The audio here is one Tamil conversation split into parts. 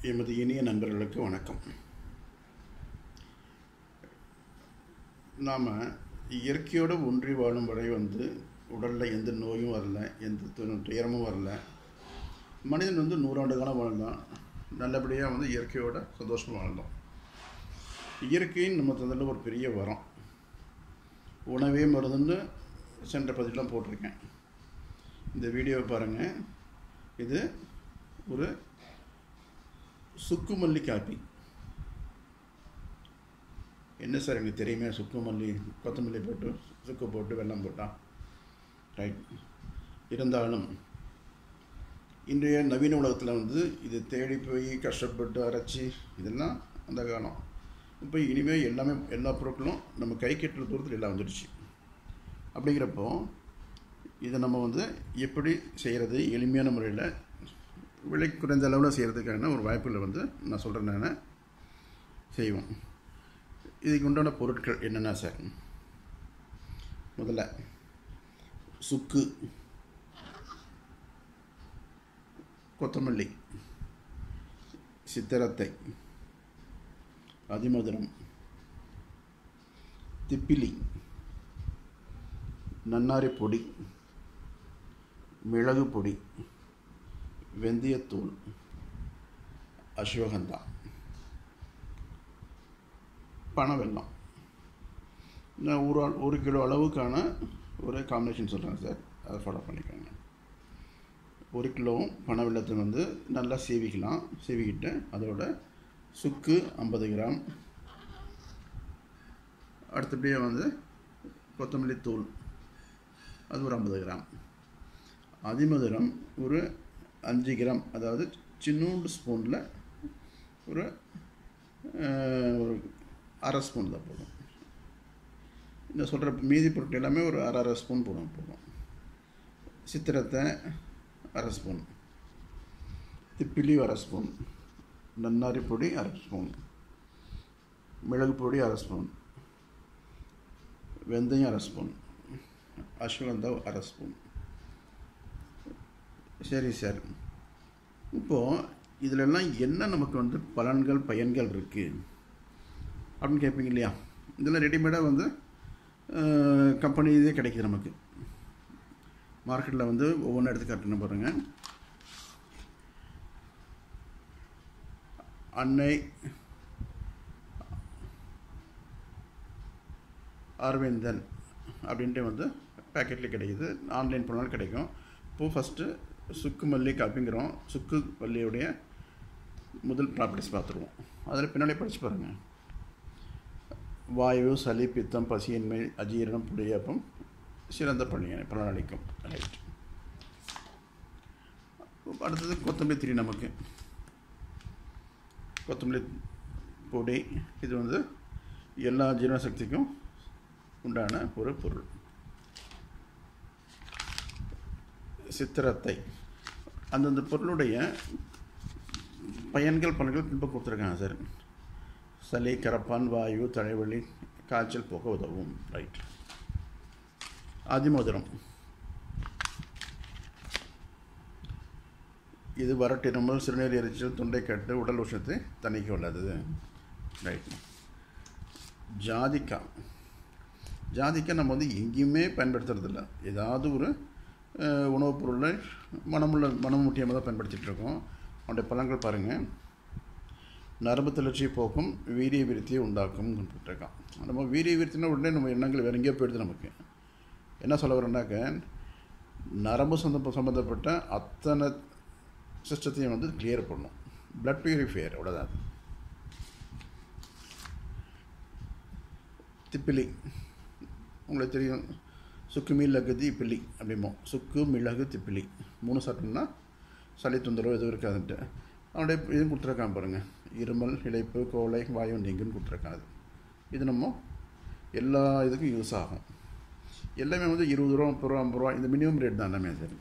எமது இனிய நண்பர்களுக்கு வணக்கம் நாம் இயற்கையோடு ஒன்றி வாழும் வரை வந்து உடலில் எந்த நோயும் வரல எந்த து- துயரமும் வரல மனிதன் வந்து நூறாண்டு காலம் வாழ்ந்தான் நல்லபடியாக வந்து இயற்கையோட சந்தோஷமாக வாழ்ந்தோம் இயற்கையின் நம்ம தந்ததில் ஒரு பெரிய வரம் உணவே மருந்துன்னு சென்ற பதிலாம் போட்டிருக்கேன் இந்த வீடியோவை பாருங்கள் இது ஒரு சுக்குமல்லி காப்பி என்ன சார் எனக்கு தெரியுமே சுக்குமல்லி கொத்தமல்லி போட்டு சுக்கு போட்டு வெல்லம் போட்டா ரைட் இருந்தாலும் இன்றைய நவீன உலகத்தில் வந்து இது தேடி போய் கஷ்டப்பட்டு அரைச்சி இதெல்லாம் அந்த காலம் இப்போ இனிமேல் எல்லாமே எல்லா பொருட்களும் நம்ம கை கெட்டுற தூரத்தில் எல்லாம் வந்துடுச்சு அப்படிங்கிறப்போ இதை நம்ம வந்து எப்படி செய்கிறது எளிமையான முறையில் விலை குறைந்த அளவில் செய்கிறதுக்கான ஒரு வாய்ப்புகளை வந்து நான் சொல்கிறேன் நான் செய்வோம் இதுக்கு உண்டான பொருட்கள் என்னென்ன சார் முதல்ல சுக்கு கொத்தமல்லி சித்திரத்தை அதிமதுரம் திப்பிலி நன்னாரி பொடி மிளகு பொடி வெந்தயத்தூள் அஸ்வகந்தா பனை வெல்லம் நான் ஒரு ஆள் ஒரு கிலோ அளவுக்கான ஒரு காம்பினேஷன் சொல்கிறேன் சார் அதை ஃபாலோ பண்ணிக்கோங்க ஒரு கிலோவும் பனை வெல்லத்தை வந்து நல்லா சீவிக்கலாம் சீவிக்கிட்டு அதோட சுக்கு ஐம்பது கிராம் அடுத்தபடியாக வந்து கொத்தமல்லி தூள் அது ஒரு ஐம்பது கிராம் அதிமதுரம் ஒரு அஞ்சு கிராம் அதாவது சின்னூண்டு ஸ்பூனில் ஒரு அஹ், ஒரு அரை ஸ்பூன் தான் போதும் இந்த சொல்கிற மீதி பொருட்கள் எல்லாமே ஒரு அரை அரை ஸ்பூன் போடும் போதும் சித்திரத்தை அரை ஸ்பூன் திப்பிலி அரை ஸ்பூன் நன்னாரி பொடி அரை ஸ்பூன் மிளகு பொடி அரை ஸ்பூன் வெந்தயம் அரை ஸ்பூன் அஸ்வகந்தா அரை ஸ்பூன் சரி சார் இப்போது இதிலெல்லாம் என்ன நமக்கு வந்து பலன்கள் பயன்கள் இருக்குது அப்படின்னு கேட்பீங்க இல்லையா இதெல்லாம் ரெடிமேடாக வந்து கம்பெனி இதே கிடைக்குது நமக்கு மார்க்கெட்டில் வந்து ஒவ்வொன்றும் எடுத்து காட்டுன்னு பாருங்க அன்னை அரவிந்தன் அப்படின்ட்டு வந்து பேக்கெட்லேயே கிடைக்குது ஆன்லைன் பண்ணாலும் கிடைக்கும் இப்போது ஃபஸ்ட்டு சுக்கு மல்லி காப்பிங்கிறோம் சுக்கு மல்லியுடைய முதல் ப்ராப்பர்ட்டிஸ் பார்த்துருவோம் அதில் பின்னாடி படித்து பாருங்கள் வாயு சளி பித்தம் பசியின்மை அஜீரணம் புடியப்பம் சிறந்த பணியை பலனளிக்கும் ரைட் அடுத்தது கொத்தமல்லி திரி நமக்கு கொத்தமல்லி பொடி இது வந்து எல்லா ஜீரணசக்திக்கும் உண்டான ஒரு பொருள் சித்திரத்தை அந்தந்த பொருளுடைய பயன்கள் பலன்கள் பின்பு கொடுத்துருக்காங்க சார் சளி கரப்பான் வாயு தலைவலி காய்ச்சல் போக உதவும் ரைட் அதிமதுரம் இது வறட்டிருமல் சிறுநீர் எரிச்சல் தொண்டைக்கட்டு உடல் உஷ்ணத்தை தணிக்க வல்லது ரைட் ஜாதிக்காய் ஜாதிக்காய் நம்ம வந்து எங்கேயுமே பயன்படுத்துறதில்ல ஏதாவது ஒரு அஹ், உணவுப் பொருளை மனமுள்ள மனமுட்டியமாக தான் பயன்படுத்திகிட்டு இருக்கோம் அவனுடைய பலன்கள் பாருங்கள் நரம்பு தளர்ச்சியை போக்கும் வீரிய விருத்தியை உண்டாக்கும் போட்டிருக்கான் நம்ம வீரிய விருத்தினா உடனே நம்ம எண்ணங்கள் வேற எங்கேயோ போயிடுது நமக்கு என்ன சொல்ல வரேன்னாக்க நரம்பு சந்த சம்மந்தப்பட்ட அத்தனை சிஸ்டத்தையும் வந்து கிளியர் பண்ணும் பிளட் பியூரிஃபையர் அவ்வளோதான் அது. திப்பிலி உங்களுக்கு தெரியும் சுக்கு மிளகு திப்பிலி அப்படிமோ சுக்கு மிளகு திப்பிலி மூணு சாப்பிட்டோம்னா சளி தொந்தரவு எதுவும் இருக்காதுன்ட்டு அவனுடைய இதுவும் கொடுத்துருக்கான் பாருங்கள் இருமல் இழைப்பு கோலை வாயு நீங்குன்னு கொடுத்துருக்கான் அது இது நம்ம எல்லா இதுக்கும் யூஸ் ஆகும் எல்லாமே வந்து இருபது ரூபா முப்பது ரூபா ஐம்பது ரூபா இந்த மினிமம் ரேட் தான் எல்லாமே சரி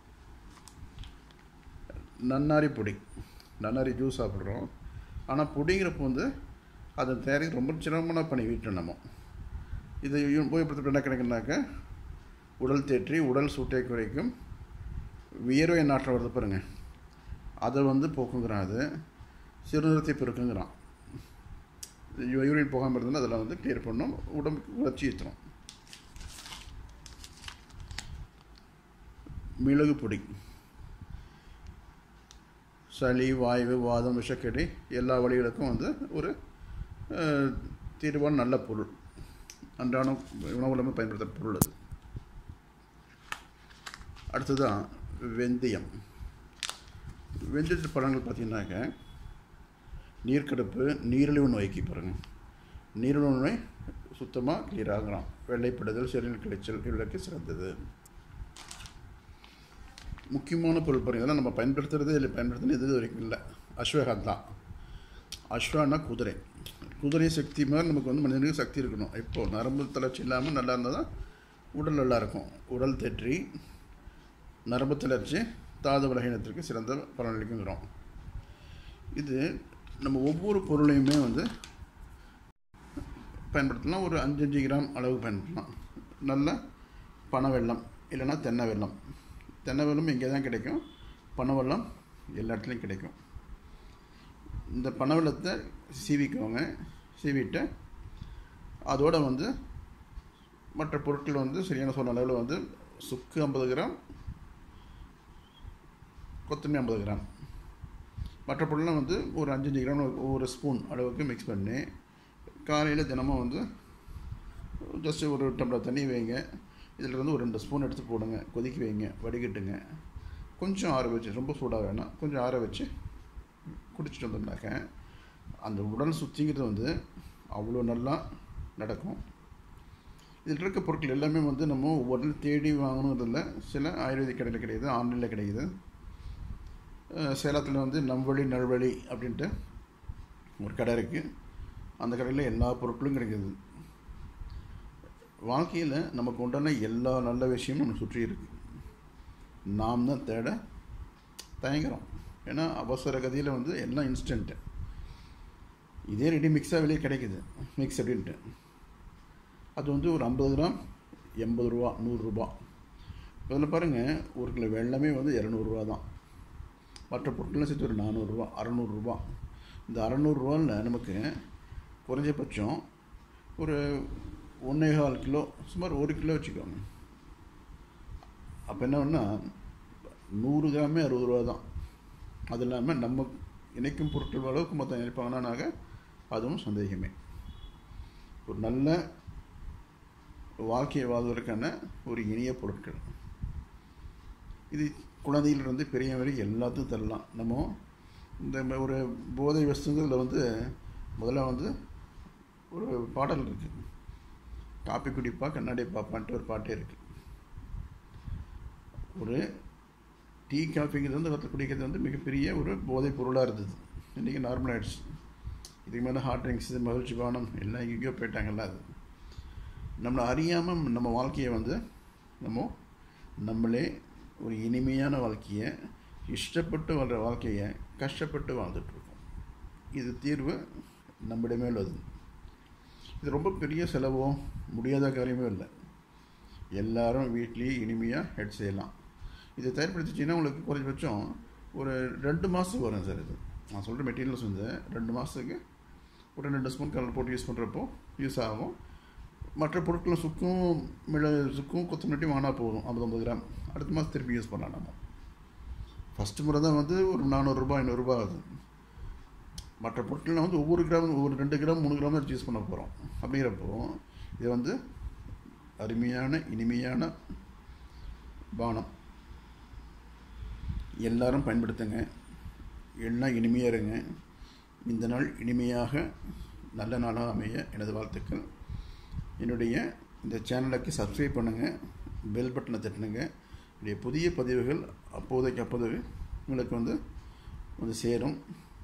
நன்னாரி பொடி நன்னாரி ஜூஸ் சாப்பிட்றோம் ஆனால் பொடிங்கிறப்போ வந்து அதை தயாரிக்க ரொம்ப சிரமமான பண்ணி வீட்டில் நம்ம இது உபயோகப்படுத்த என்ன கிடைக்குனாக்க உடல் தேற்றி உடல் சூட்டை குறைக்கும் வியர்வை நாற்றம் வருது பாருங்கள் அதை வந்து போக்குங்கிறான் அது சிறுநிறத்தை பெருக்குங்கிறான் யூரின் போகாமல் இருந்ததுன்னா அதெல்லாம் வந்து கிளியர் பண்ணணும் உடம்புக்கு வளர்ச்சி ஏற்றணும் மிளகு பொடி சளி வாய்வு வாதம் விஷக்கடி எல்லா வழிகளுக்கும் வந்து ஒரு அஹ், தீர்வான நல்ல பொருள் அன்றாடம் உணவுலமே பயன்படுத்துகிற பொருள் அது அடுத்ததான் வெந்தயம் வெந்தயத்து பழங்கள் பார்த்தீங்கன்னாக்க நீர்க்கடுப்பு நீரிழிவு நோய்க்கு பாருங்கள் நீரிழிவு நோய் சுத்தமாக கிளியர் ஆகலாம் வெள்ளைப்படுதல் சிறுநீர் கிளைச்சல் இவர்களுக்கு சிறந்தது முக்கியமான பொருள் பாருங்க இதெல்லாம் நம்ம பயன்படுத்துறதே இல்லை பயன்படுத்துறது இது வரைக்கும் இல்லை அஸ்வகந்தா அஸ்வானா குதிரை குதிரை சக்தி மாதிரி நமக்கு வந்து மனிதனுக்கு சக்தி இருக்கணும் இப்போது நரம்பு தளர்ச்சி இல்லாமல் நல்லா இருந்தால் தான் உடல் நல்லா இருக்கும் உடல் தேற்றி நரம்பு தளர்ச்சி தாது பலகீனத்திற்கு சிறந்த பலனளிக்குங்கிறோம் இது நம்ம ஒவ்வொரு பொருளையுமே வந்து பயன்படுத்தலாம் ஒரு அஞ்சு அஞ்சு கிராம் அளவு பயன்படுத்தலாம் நல்ல பனை வெல்லம் இல்லைன்னா தென்னை வெல்லம் தென்னை வெல்லம் இங்கே தான் கிடைக்கும் பனை வெல்லம் எல்லா இடத்துலையும் கிடைக்கும் இந்த பனை வெல்லத்தை சீவிக்கோங்க சீவிட்டு அதோட வந்து மற்ற பொருட்கள் வந்து சரியான சொன்ன அளவில் வந்து சுக்கு ஐம்பது கிராம் கொத்தமல்லி ஐம்பது கிராம் மற்ற பொருள்லாம் வந்து ஒரு அஞ்சு அஞ்சு கிராம் ஒரு ஸ்பூன் அளவுக்கு மிக்ஸ் பண்ணி காலையில் தினமும் வந்து ஜஸ்ட் ஒரு டம்ளர் தண்ணி வைங்க இதில் இருந்து ஒரு ரெண்டு ஸ்பூன் எடுத்து போடுங்க கொதிக்க வைங்க வடிகட்டுங்க கொஞ்சம் ஆற வச்சு ரொம்ப சூடாக வேணாம் கொஞ்சம் ஆற வச்சு குடிச்சிட்டு வந்தோம்னாக்க அந்த உடல் சுத்திங்கிறது வந்து அவ்வளோ நல்லா நடக்கும் இதில் இருக்க பொருட்கள் எல்லாமே வந்து நம்ம ஒவ்வொரு தேடி வாங்கணுன்றதில்ல சில ஆயுர்வேதிக் கடையில் கிடைக்குது ஆன்லைனில் கிடைக்குது அஹ் சேலத்தில் வந்து நம்வழி நல்வழி அப்படின்ட்டு ஒரு கடை இருக்குது அந்த கடையில் எல்லா பொருட்களும் கிடைக்குது வாழ்க்கையில் நமக்கு உண்டான எல்லா நல்ல விஷயமும் நம்ம சுற்றி இருக்கு நாம் தான் தேட தயங்குறோம் ஏன்னா அவசர கதியில் வந்து எல்லாம் இன்ஸ்டன்ட்டு இதே ரெடி மிக்ஸாக வெளியே கிடைக்குது மிக்ஸ் அப்படின்ட்டு அது வந்து ஒரு ஐம்பது கிராம் எண்பது ரூபா நூறுரூபா இதில் பாருங்கள் ஒரு கிலோ வெள்ளமே வந்து இரநூறுவா தான் மற்ற பொருட்கள்லாம் சேர்த்து ஒரு நானூறுரூவா அறநூறுரூவா இந்த அறநூறுரூவாவில் நமக்கு குறைஞ்சபட்சம் ஒரு ஒன்றே கால் கிலோ சுமார் ஒரு கிலோ வச்சுக்கோங்க அப்போ என்ன பண்ணா நூறு கிராமே அறுபது ரூபா தான் அது இல்லாமல் நம்ம இணைக்கும் பொருட்கள் அளவுக்கு மொத்தம் இணைப்பாங்கன்னாக்க அதுவும் சந்தேகமே ஒரு நல்ல வாழ்க்கையை வாழ்வதற்கான ஒரு இனிய பொருட்கள் இது குழந்தையிலிருந்து பெரிய வரை எல்லாத்தையும் தரலாம் நம்ம இந்த ம- ஒரு போதை வஸ்துங்கிறதுல வந்து முதல்ல வந்து ஒரு பாடல் இருக்குது காப்பி குடிப்பா கண்ணாடி பாப்பான்ட்டு ஒரு பாட்டே இருக்குது ஒரு டீ காஃபிங்கிறது வந்து ஒருத்தர் குடிக்கிறது வந்து மிகப்பெரிய ஒரு போதைப் பொருளாக இருந்தது இன்றைக்கி நார்மல் ஆயிடுச்சு இதுக்கு மேலே ஹார்ட் ட்ரிங்க்ஸ் மகிழ்ச்சி பானம் எல்லாம் எங்கேயோ போயிட்டாங்கல்ல அது நம்மளை அறியாமல் நம்ம வாழ்க்கையை வந்து நம்ம நம்மளே ஒரு இனிமையான வாழ்க்கையை இஷ்டப்பட்டு வாழ்கிற வாழ்க்கையை கஷ்டப்பட்டு வாழ்ந்துட்டுருக்கோம் இது தீர்வு நம்மிடமே உள்ளது இது ரொம்ப பெரிய செலவோ முடியாத காரியமோ இல்லை எல்லாரும் வீட்லேயே இனிமையாக ஹெட் செய்யலாம் இதை தயார்படுத்திச்சின்னா உங்களுக்கு குறைஞ்சபட்சம் ஒரு ரெண்டு மாதத்துக்கு வரும் சார் இது நான் சொல்கிற மெட்டீரியல்ஸ் வந்து ரெண்டு மாதத்துக்கு ஒரு ரெண்டு ஸ்பூன் கலர் போட்டு யூஸ் பண்ணுறப்போ யூஸ் ஆகும் மற்ற பொருட்களும் சுக்கும் மிளகு சுக்கும் கொத்தமல்லி வாங்கினா போதும் ஐம்பது ஐம்பது கிராம் அடுத்த மாதம் திருப்பி யூஸ் பண்ணலாம் நம்ம ஃபஸ்ட்டு முறை தான் வந்து ஒரு நானூறுரூபா ஐநூறுரூபா ஆகுது மற்ற பொருட்கள்லாம் வந்து ஒவ்வொரு கிராம் ஒரு ரெண்டு கிராம் மூணு கிராம் தான் யூஸ் பண்ண போகிறோம் அப்படிங்கிறப்போ இது வந்து அருமையான இனிமையான பானம் எல்லாரும் பயன்படுத்துங்க எல்லாம் இனிமையாக இருங்க இந்த நாள் இனிமையாக நல்ல நாளாக அமைய எனது வாழ்த்துக்கள் என்னுடைய இந்த சேனலுக்கு சப்ஸ்கிரைப் பண்ணுங்கள் பெல் பட்டனை தட்டுனுங்க என்னுடைய புதிய பதிவுகள் அப்போதைக்கு அப்போது உங்களுக்கு வந்து வந்து சேரும்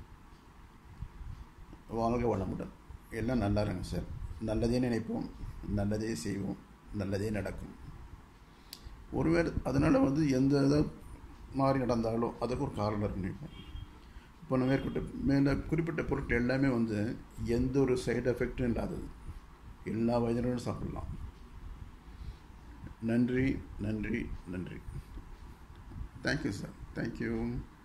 வாழ்க வளமுடன் எல்லாம் நல்லா இருங்க சார் நல்லதே நினைப்போம் நல்லதே செய்வோம் நல்லதே நடக்கும் ஒருவேளை அதனால் வந்து எந்த இதை மாறி நடந்தாலும் அதுக்கு ஒரு காரணம் இருக்குன்னு இப்போ நம்ம மேற்கொண்ட மேலே குறிப்பிட்ட பொருட்கள் எல்லாமே வந்து எந்த ஒரு சைடு எஃபெக்டும் இல்லாதது எல்லா வயதினரும் சாப்பிடலாம் நன்றி நன்றி நன்றி தேங்க்யூ சார் தேங்க்யூ